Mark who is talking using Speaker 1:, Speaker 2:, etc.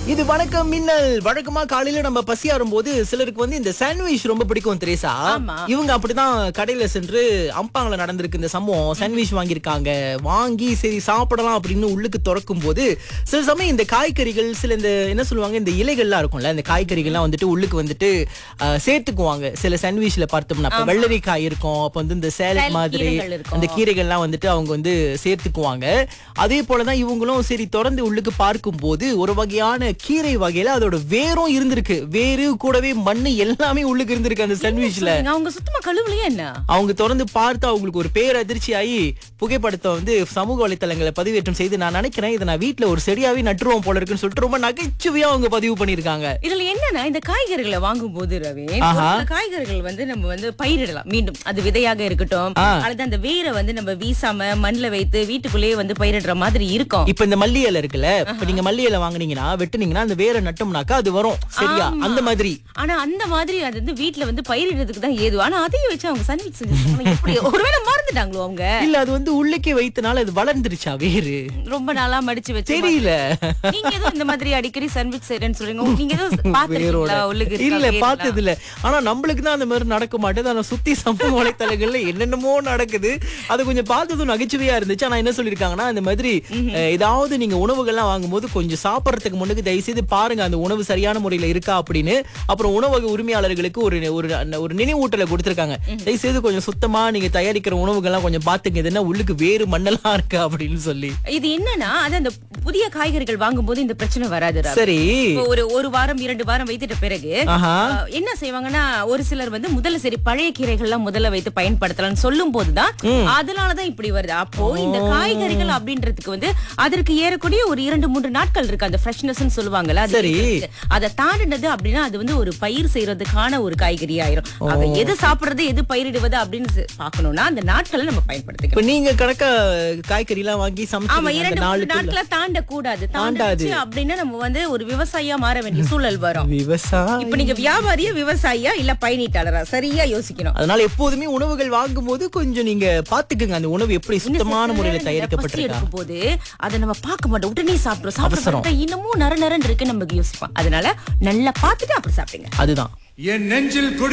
Speaker 1: இது வணக்கம் மின்னல் வழக்கமா காலையில நம்ம பசியாரும் போது சிலருக்கு வந்து இந்த சாண்ட்விச் ரொம்ப பிடிக்கும் தெரேசா
Speaker 2: ஆமா.
Speaker 1: இவங்க அப்படிதான் கடையில சென்று அம்பாங்கல நடந்திருக்கு இந்த சம்பவம் சாண்ட்விச் வாங்கியிருக்காங்க வாங்கி சரி சாப்பிடலாம் அப்படின்னு உள்ளுக்கு திறக்கும் போது சில சமயம் இந்த காய்கறிகள் சில இந்த என்ன சொல்லுவாங்க இந்த இலைகள்லாம் இருக்கும்ல இந்த காய்கறிகள்லாம் வந்துட்டு உள்ளுக்கு வந்துட்டு அஹ், சேர்த்துக்குவாங்க சில சாண்ட்விச்ல பார்த்தோம்னா இப்ப வெள்ளரிக்காய் இருக்கும் அப்ப வந்து இந்த சேலட்
Speaker 2: சேலட்
Speaker 1: மாதிரி
Speaker 2: கீரைகள் இருக்கும்.
Speaker 1: அந்த கீரைகள்லாம் வந்துட்டு அவங்க வந்து சேர்த்துக்குவாங்க அதே போலதான் இவங்களும் சரி திறந்து உள்ளுக்கு பார்க்கும்போது ஒரு வகையான கீரை வகையில அதோட வேரும் இருந்திருக்கு வேறு கூடவே மண்ணு எல்லாமே உள்ளுக்கு இருந்திருக்கு அந்த சாண்ட்விச்ல
Speaker 2: சொல்றீங்க, அவங்க சுத்தமா கழுவுலையே என்ன
Speaker 1: அவங்க திறந்து பார்த்து அவங்களுக்கு ஒரு பேரதிர்ச்சி ஆகி புகைப்படத்தை வந்து சமூக வலைத்தளங்களை பதிவேற்றம் செய்து நான் நினைக்கிறேன் இதை நான் வீட்ல ஒரு செடியாவே நட்டுருவோம் போல இருக்குன்னு சொல்லிட்டு ரொம்ப நகைச்சுவையா அவங்க பதிவு பண்ணிருக்காங்க
Speaker 2: இதுல என்னன்னா இந்த காய்கறிகளை வாங்கும் போது ரவி ஒரு
Speaker 1: ஆஹா.
Speaker 2: சில காய்கறிகள் வந்து நம்ம வந்து பயிரிடலாம் மீண்டும் அது விதையாக இருக்கட்டும்
Speaker 1: ஆ.
Speaker 2: அல்லது அந்த வேரை வந்து நம்ம வீசாம மண்ணுல வைத்து வீட்டுக்குள்ளேயே வந்து பயிரிடுற மாதிரி இருக்கும்
Speaker 1: இப்ப இந்த மல்லி இலை இருக்குல்ல இப்ப நீங்க மல்லி இலை வாங்குனீங்கன்னா வெட்டுனீங்கன்னா அந்த வேரை நட்டோம்னாக்கா அது வரும் சரியா
Speaker 2: ஆமா.
Speaker 1: அந்த மாதிரி
Speaker 2: ஆனா அந்த மாதிரி அது வந்து வீட்டுல வந்து பயிரிடுறதுக்கு தான் ஏது ஆனா அதையும் வச்சு அவங்க சாண்ட்விச் செஞ்சிருக்காங்க எப்படி ஒருவேளை மறந்துட்டாங்களோ அவங்க
Speaker 1: இல்ல அது வந்து உள்ளுக்கே வைத்தனால அது வளர்ந்துருச்சா வேறு
Speaker 2: ரொம்ப நாளா மடிச்சு வச்சு
Speaker 1: தெரியல
Speaker 2: நீங்க ஏதோ இந்த மாதிரி அடிக்கடி சாண்ட்விச் செய்றேன்னு சொல்றீங்க நீங்க ஏதோ பாத்துருக்கீங்களா உள்ளுக்கு இருக்கா
Speaker 1: இல்ல
Speaker 2: வேர்லாம்?
Speaker 1: பார்த்தது இல்ல ஆனா நம்மளுக்கு தான் அந்த மாதிரி நடக்க மாட்டேது ஆனா சுத்தி சமூக வலைத்தளங்கள்ல என்னென்னமோ நடக்குது அது கொஞ்சம் பார்த்ததும் நகைச்சுவையா இருந்துச்சு ஆனா என்ன சொல்லிருக்காங்கன்னா இந்த மாதிரி அஹ், ஏதாவது நீங்க உணவுகள்லாம் வாங்கும்போது கொஞ்சம் சாப்பிடறதுக்கு முன்னுக்கு தயவு செய்து பாருங்க அந்த உணவு சரியான முறையில இருக்கா அப்படின்னு அப்புறம் உணவக உரிமையாளர்களுக்கு ஒரு ஒரு ஒரு நினைவூட்டலை கொடுத்திருக்காங்க தயவு செய்து கொஞ்சம் சுத்தமா நீங்க தயாரிக்கிற உணவுகள்லாம் கொஞ்சம் பாத்துங்க இது என்ன உள்ளுக்கு வேறு மண்ணெல்லாம் இருக்கு அப்படின்னு சொல்லி
Speaker 2: இது என்னன்னா அது அந்த புதிய காய்கறிகள் வாங்கும்போது இந்த பிரச்சனை வராது ராம்.
Speaker 1: சரி
Speaker 2: இப்போ ஒரு ஒரு வாரம் இரண்டு வாரம் வைத்துட்ட பிறகு
Speaker 1: ஆஹா
Speaker 2: ஆஹ், என்ன செய்வாங்கன்னா ஒரு சிலர் வந்து முதல்ல சரி பழைய கீரைகள்லாம் முதல்ல வைத்து பயன்படுத்தலாம்னு சொல்லும் போதுதான் அதனாலதான் இப்படி வருது அப்போ இந்த காய்கறிகள் அப்படின்றதுக்கு வந்து அதற்கு ஏறக்கூடிய ஒரு இரண்டு மூன்று நாட்கள் இருக்கு அந்த ஃப்ரெஷ்னஸ் சொல்லுவாங்கல்ல அது
Speaker 1: சரி.
Speaker 2: இருக்கு. அதை தாண்டினது அப்படின்னா அது வந்து ஒரு பயிர் செய்யறதுக்கான ஒரு காய்கறி ஆயிரும் ஆக எது சாப்பிடுறது எது பயிரிடுவது அப்படின்னு செ- பார்க்கணும்னா அந்த நாட்களை நம்ம பயன்படுத்திக்கணும்
Speaker 1: இப்ப நீங்க கணக்கா காய்கறி எல்லாம் வாங்கி
Speaker 2: ஆமா
Speaker 1: சமைச்சு
Speaker 2: இரண்டு
Speaker 1: அந்த
Speaker 2: மூணு
Speaker 1: நாளுக்குள்ள
Speaker 2: நாட்களை தாண்ட கூடாது
Speaker 1: தாண்டாது.
Speaker 2: தாண்டாது அப்படின்னா நம்ம வந்து ஒரு விவசாயியா மாற வேண்டிய சூழல் வரும்
Speaker 1: விவசாயம்
Speaker 2: இப்ப நீங்க வியாபாரியா விவசாயியா இல்ல பயணிட்டாளரா சரியா யோசிக்கணும்
Speaker 1: அதனால எப்போதுமே உணவுகள் வாங்கும்போது கொஞ்சம் நீங்க பாத்துக்குங்க அந்த உணவு எப்படி சுத்தமான முறையில
Speaker 2: பசி
Speaker 1: தயாரிக்கப்பட்டிருக்கா
Speaker 2: எடுக்கும் போது அதை நம்ம பார்க்க மாட்டோம் உடனே சாப்பிடுறோம்
Speaker 1: அவசரம்.
Speaker 2: சாப்பிடுறோம் இன்னமும் நர நரன்னு இருக்கு நமக்கு யோசிப்போம் அதனால நல்லா பார்த்துட்டு அப்புறம் சாப்பிடுங்க
Speaker 1: அதுதான்
Speaker 3: என் நெஞ்சில் குடி